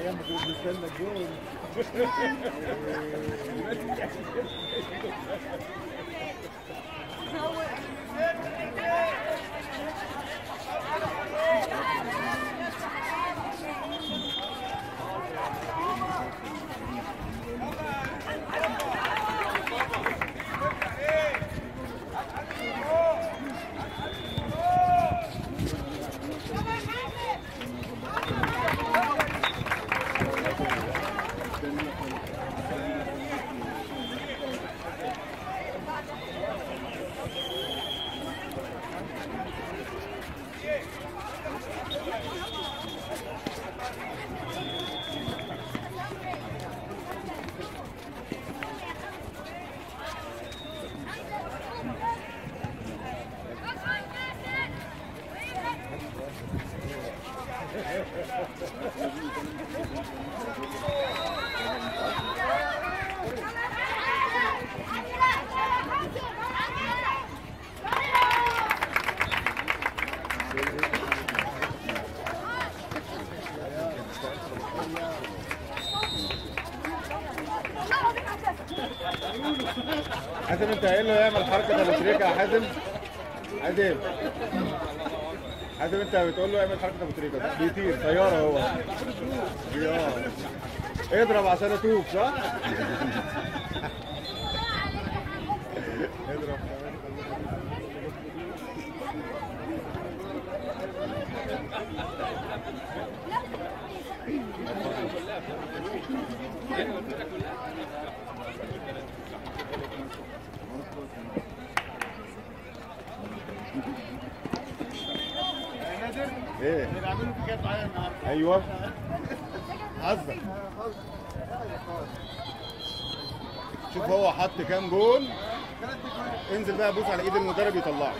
جنبك وبنستنى الجول حازم انت قايل له يعمل حركه ابو تريكه يا حازم حازم حازم انت بتقول له اعمل حركه ابو تريكه بيطير طياره هو اه اضرب عشان اتوب صح؟ اضرب كمان ايه بيعملوا في كده معايا النهارده ايوه حظك شوف هو حط كام جول انزل بقى بوس على ايد المدرب يطلعك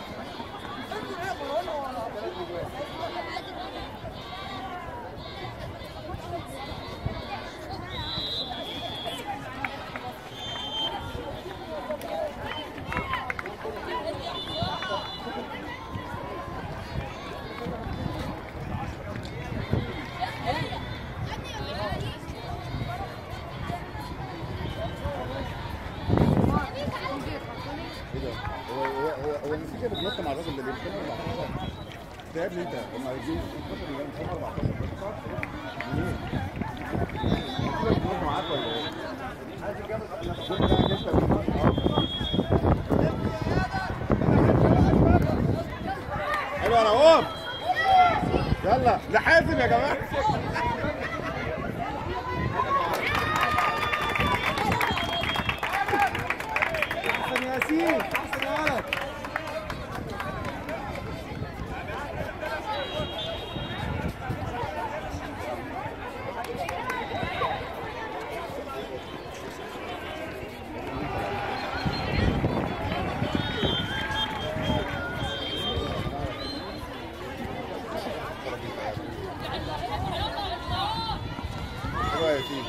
ايه ده؟ هو هو هو هو النتيجه بتنط مع الراجل اللي بيتكلم 14 ده يا ابني انت هم عايزين 16 مليون 14 منين؟ النتيجة بتنط معاك ولا ايه؟ عايز الجامد شوف بقى انت حلو يا رؤوف يلا لحازم يا جماعه احسن ياسين احسن يا ولد حلو يا ياسين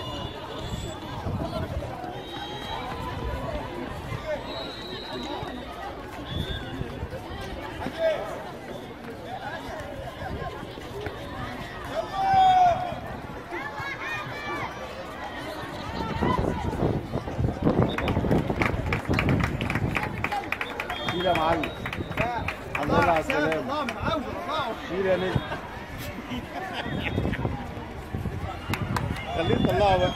شيل يا معلم الحمد لله على السلامة الله من عاوز الله شيل يا نجم خليه يطلعه بقى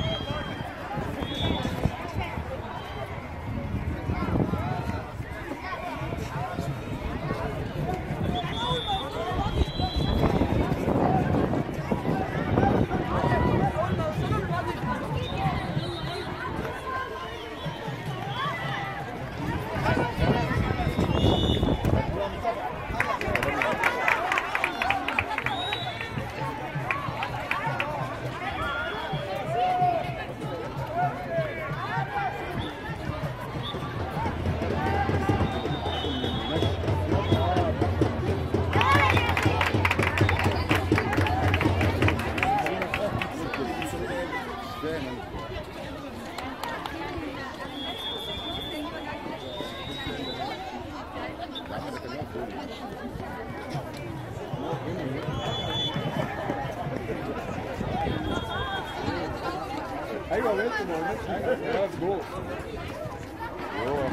قابلته ما قلتش حاجه جول جول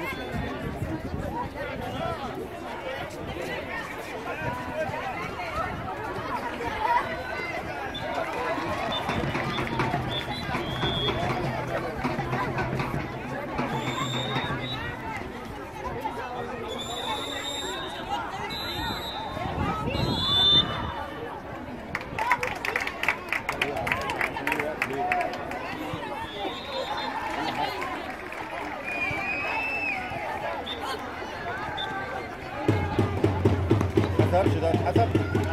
حسبش ده اتحسب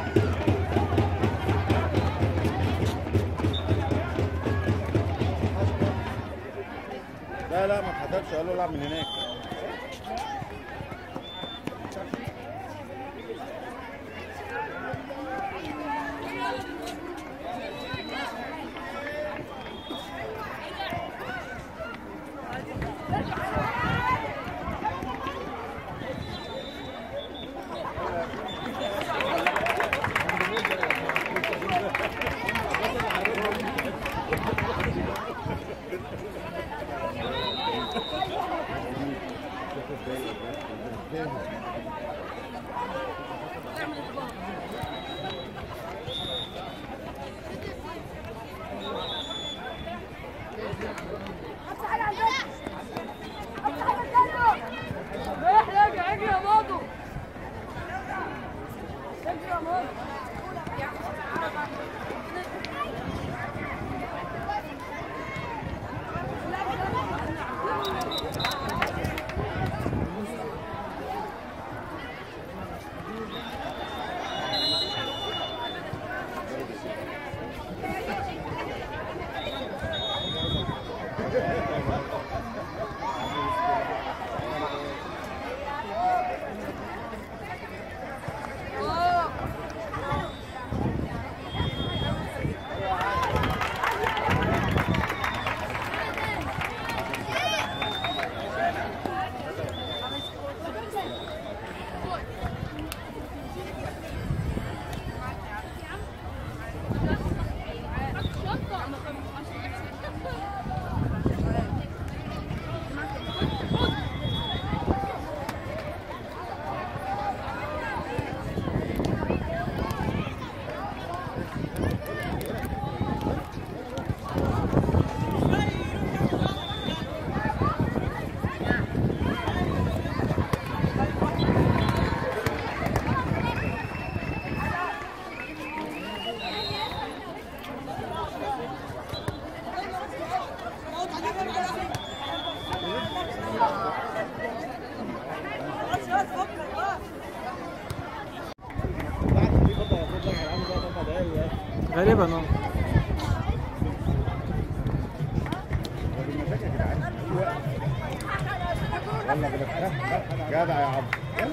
لا لا ما اتحسبش قال له العب من هناك افتح العجل افتح العجل احلق اجري يا ماضو اجري يا ماضو غالبا اه يلا بنفتح جدع يا عم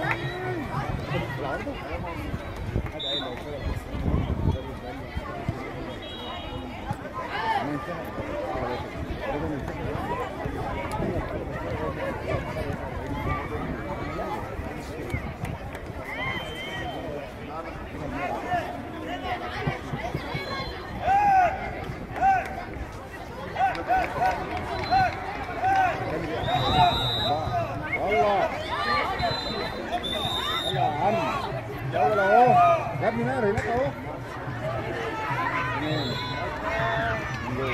والله يلا يا عم يلا اهو يا ابني نار هناك اهو تمام. جول.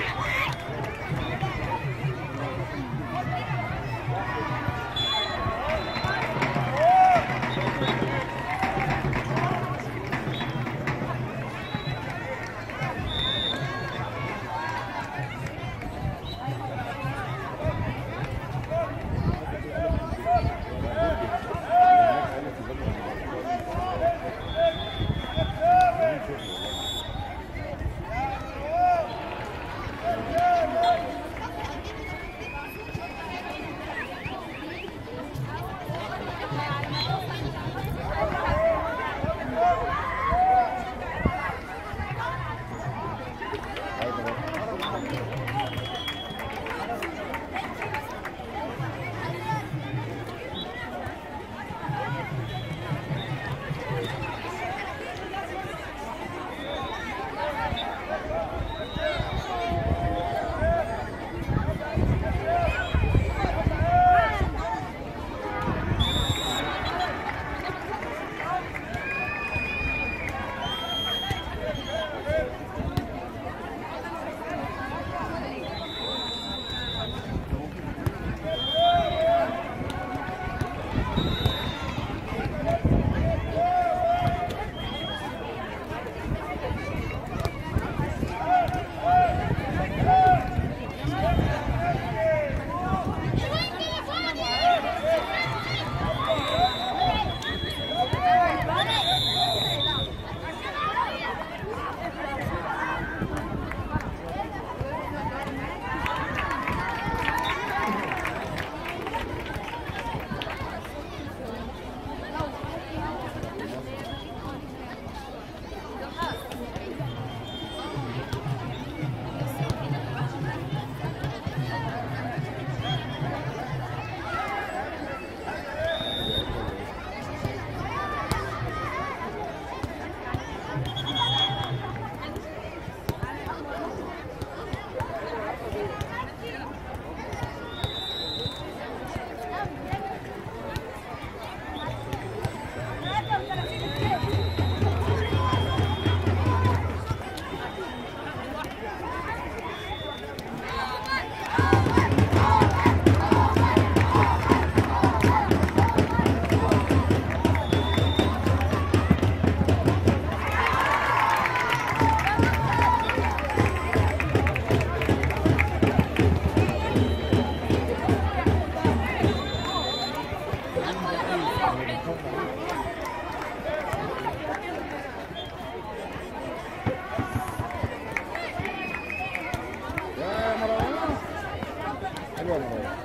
يا مروان